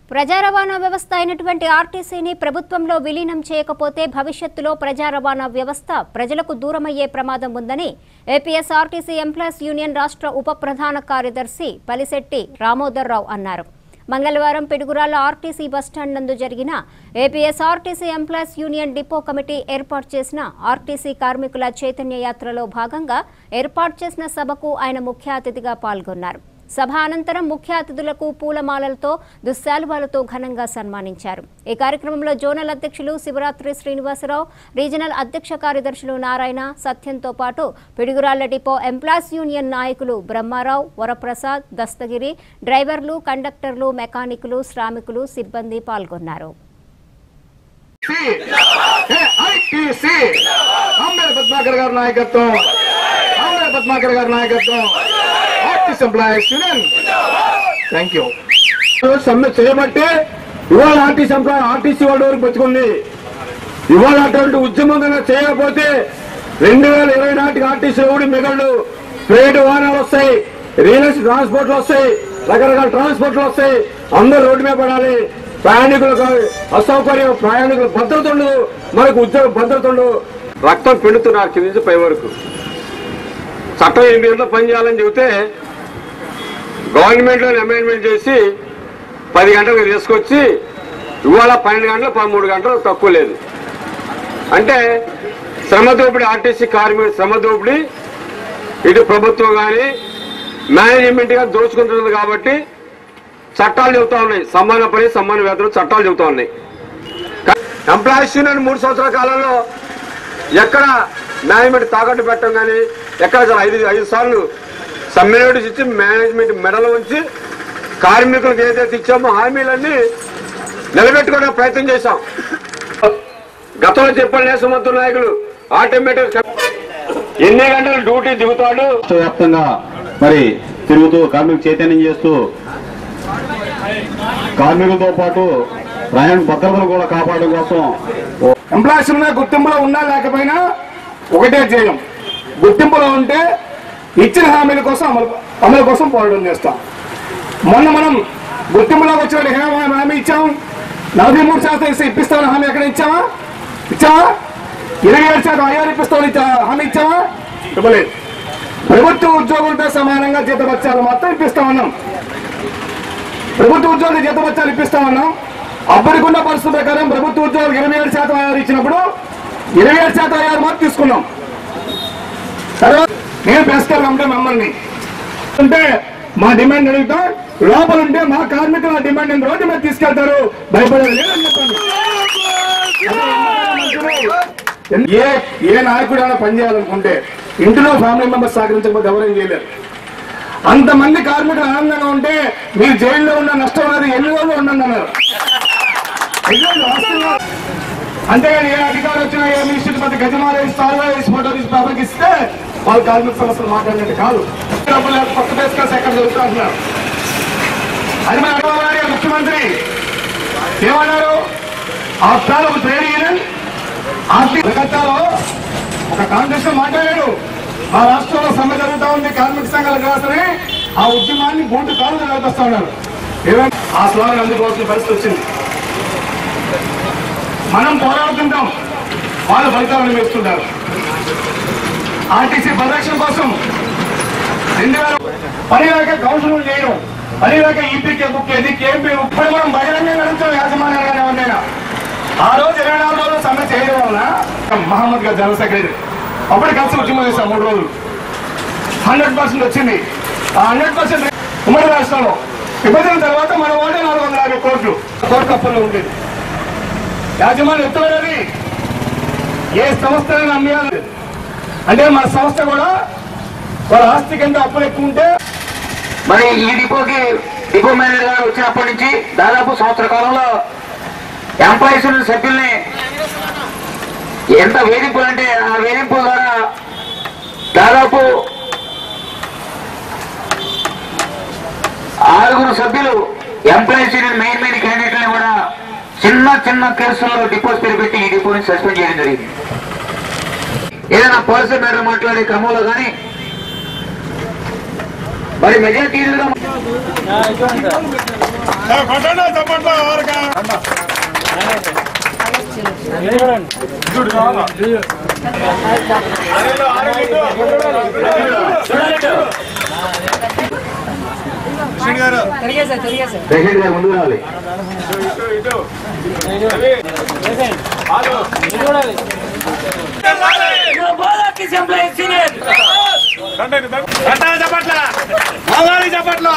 ప్రజా రవాణా వ్యవస్థ అయినటువంటి ఆర్టీసీని ప్రభుత్వంలో విలీనం చేయకపోతే భవిష్యత్తులో ప్రజా రవాణా వ్యవస్థ ప్రజలకు దూరమయ్యే ప్రమాదం ఉందని ఏపీఎస్ ఆర్టీసీ ఎంప్లాయీస్ యూనియన్ రాష్ట్ర ఉప ప్రధాన కార్యదర్శి పలిశెట్టి రామోదర్రావు అన్నారు మంగళవారం పిడుగురాల ఆర్టీసీ బస్టాండ్ నందు జరిగిన APS RTC employees union depot committee ఏర్పాటు చేసిన ఆర్టీసీ కార్మికుల చైతన్య యాత్రలో భాగంగా ఏర్పాటు చేసిన సభకు ఆయన ముఖ్య అతిథిగా పాల్గొన్నారు సభ అనంతరం ముఖ్య అతిథులకు పూలమాలలతో దుశ్శాలువాలతో ఘనంగా సన్మానించారు ఈ కార్యక్రమంలో జోనల్ అధ్యక్షులు శివరాత్రి శ్రీనివాసరావు రీజనల్ అధ్యక్ష కార్యదర్శులు నారాయణ సత్యంతో పాటు పిడుగురాళ్ల డిపో ఎంప్లాయీస్ యూనియన్ నాయకులు బ్రహ్మారావు వరప్రసాద్ దస్తగిరి డ్రైవర్లు కండక్టర్లు మెకానికులు శ్రామికులు సిబ్బంది పాల్గొన్నారు ఐటీసీ అంబేర్ పద్మాకర్ గారి నాయకత్వం అంబేర్ పద్మాకర్ గారి నాయకత్వం RTC employees union thank you సమ్మె చేయబట్టే ఇవాళ ఆర్టీసీ ఎంప్లాయీ ఆర్టీసీ వాళ్ళ వరకు బతుకుంది ఇవాళ అటువంటి ఉద్యమం కనుక చేయకపోతే రెండు వేల ఇరవై నాటికి ఆర్టీసీ కూడా మిగళ్ళు ప్రైవేట్ వాహనాలు వస్తాయి రియల్ ట్రాన్స్పోర్ట్లు వస్తాయి రకరకాల ట్రాన్స్పోర్ట్లు వస్తాయి అందరూ రోడ్డు మీద పడాలి ప్రయాణికులకు అసౌకర్యం ప్రయాణికులకు భద్రత ఉండదు మనకు ఉద్యోగ భద్రత ఉండదు రక్తం పిండుతున్నారు కింద నుంచి పై వరకు చట్టం ఎనిమిది గంటలు పనిచేయాలని చెబితే గవర్నమెంట్లో అమెండ్మెంట్ చేసి పది గంటలకు తీసుకొచ్చి ఇవాళ పన్నెండు గంటలు పదమూడు గంటలు తక్కువ లేదు అంటే శ్రమ దోపిడీ ఆర్టీసీ కార్మికుడు శ్రమ దోపిడీ ఇటు ప్రభుత్వం కానీ మేనేజ్మెంట్ గా దోచుకుంటున్నది కాబట్టి చట్టాలు చెబుతా ఉన్నాయి సమాన పని సమాన వేతనం చట్టాలు చెబుతా ఉన్నాయి ఎంప్లాయీస్ యూనియన్ మూడు సంవత్సరాల కాలంలో ఎక్కడ మేనేజ్మెంట్ తాకట్టు పెట్టడం కానీ ఎక్కడ అసలు ఐదు ఐదు సార్లు సమ్మె నోటీస్ ఇచ్చి మేనేజ్మెంట్ మెడలు ఉంచి కార్మికులకు ఏదైతే ఇచ్చామో హామీలన్నీ నిలబెట్టుకోవడానికి ప్రయత్నం చేశాం గతంలో చెప్పిన నేసమంత్ర నాయకులు ఆటోమేటిక్ ఎన్ని గంటలు డ్యూటీ దిగుతాడు రాష్ట్ర వ్యాప్తంగా మరి తిరుగుతూ కార్మిక చైతన్యం చేస్తూ కార్మికులతో పాటు ప్రయాణ భద్రతను కూడా కాపాడడం కోసం ఓ ఎంప్లాయీస్ ఉన్న గుర్తింపులో ఉన్నా లేకపోయినా ఒకటే చేయం గుర్తింపులో ఉంటే ఇచ్చిన హామీల కోసం అమలు అమలు కోసం పోరాటం చేస్తాం మొన్న మనం గుర్తింపులోకి వచ్చిన హామీ హామీ ఇచ్చాం నలభై మూడు శాతం ఇస్తే ఇప్పిస్తామని హామీ ఎక్కడ ఇచ్చామా ఇచ్చామా ఇరవై ఏడు శాతం అయ్యారు ఇప్పిస్తామని ఇచ్చా- హామీ ఇచ్చామా ఇవ్వలేదు ప్రభుత్వ ఉద్యోగులతో సమానంగా జీతపత్యాలు మాత్రం ఇప్పిస్తామన్నాం ప్రభుత్వ ఉద్యోగులు జీతపత్యాలు ఇప్పిస్తామన్నాం అప్పటికున్న పరిస్థితి ప్రకారం ప్రభుత్వ ఉద్యోగులకు ఇరవై ఏడు శాతం ఆయారు ఇచ్చినప్పుడు ఇరవై ఏడు శాతం ఆయారు మాత్రం తీసుకున్నాం తర్వాత నేను ప్రశ్నలు మమ్మల్ని అంటే మా డిమాండ్ అడుగుతాం లోపల ఉంటే మా కార్మికుల డిమాండ్ నేను రోడ్డు మీద తీసుకెళ్తారు భయపడేది లేదని చెప్పండి ఏ ఏ నాయకుడు అయినా పనిచేయాలనుకుంటే ఇంటిలో ఫ్యామిలీ మెంబర్స్ సహకరించకపోతే ఎవరేం చేయలేరు అంతమంది కార్మికులు ఆనందంగా ఉంటే మీరు జైల్లో ఉన్న నష్టం అనేది ఎన్ని రోజులు ఉండండి అన్నారు నిజంగా వాస్తవంగా. అంతేగాని ఏ అధికారం వచ్చినా ఏ మినిస్టర్ పెద్ద గజమాల వేసి తారుగా వేసి ఫోటో తీసి పేపర్కి ఇస్తే వాళ్ళు కార్మిక సమస్యలు మాట్లాడినట్టు కాదు డబ్బులు లేక కొత్త బేస్కల్స్ ఎక్కడ జరుగుతూ అంటున్నారు అది మన అడగాలి ముఖ్యమంత్రి ఏమన్నారు ఆ ప్లాన్ ఒక ట్రేడ్ యూనియన్ ఆర్థిక కలకత్తాలో ఒక కాంగ్రెస్ లో మాట్లాడాడు మా రాష్ట్రంలో సమ్మె జరుగుతా ఉంది కార్మిక సంఘాల కాసని ఆ ఉద్యమాన్ని బోటు కాలు నడిపిస్తా ఉన్నారు ఏమైనా ఆ స్లోగన్ అందుకోవాల్సిన పరిస్థితి వచ్చింది మనం పోరాడుతుంటాం వాళ్ళు ఫలితాలను వేస్తుంటారు ఆర్టీసీ పరిరక్షణ కోసం రెండు వేల పని లేక కౌన్సిల్ చేయడం పని లేక ఈపీకే బుక్ ఏది కేఎంపీ బుక్ ఇప్పుడు మనం బహిరంగంగా నడుస్తాం యాజమాన్యంగానే ఉన్నాయినా ఆ రోజు ఇరవై నాలుగు రోజులు సమ్మె చేయడం వలన మహమ్మద్ గారు జనరల్ సెక్రటరీ అప్పుడు కలిసి ఉద్యమం చేశాం మూడు రోజులు హండ్రెడ్ పర్సెంట్ వచ్చింది ఆ హండ్రెడ్ పర్సెంట్ ఉమ్మడి రాష్ట్రంలో విభజన తర్వాత మన వాడే నాలుగు వందల యాభై కోట్లు కోట్ల అప్పుల్లో ఉండేది యాజమాన్యం ఎత్తులేదు ఏ సంస్థ అమ్మేయాలి అంటే మన సంస్థ కూడా వాళ్ళ ఆస్తి కింద అప్పులు ఎక్కువ ఉంటే మరి ఈ డిపోకి డిపో మేనేజర్ గారు వచ్చినప్పటి నుంచి దాదాపు సంవత్సర కాలంలో ఎంప్లాయీస్ సభ్యుల్ని ఎంత వేధింపులు అంటే ఆ వేధింపుల ద్వారా దాదాపు ఆరుగురు సభ్యులు ఎంప్లాయీస్ యూనియన్ మెయిన్ మెయిన్ క్యాండిడేట్లను కూడా చిన్న చిన్న కేసుల్లో డిపోస్ పేరు పెట్టి ఈ డిపోని సస్పెండ్ చేయడం జరిగింది ఏదైనా పర్సన్ మేడం మాట్లాడే క్రమంలో కానీ మరి మెజార్టీలుగా ప్రెసిడెంట్ గారు ముందు రావాలి చెప్పట్ల మగాలి చెప్పట్ల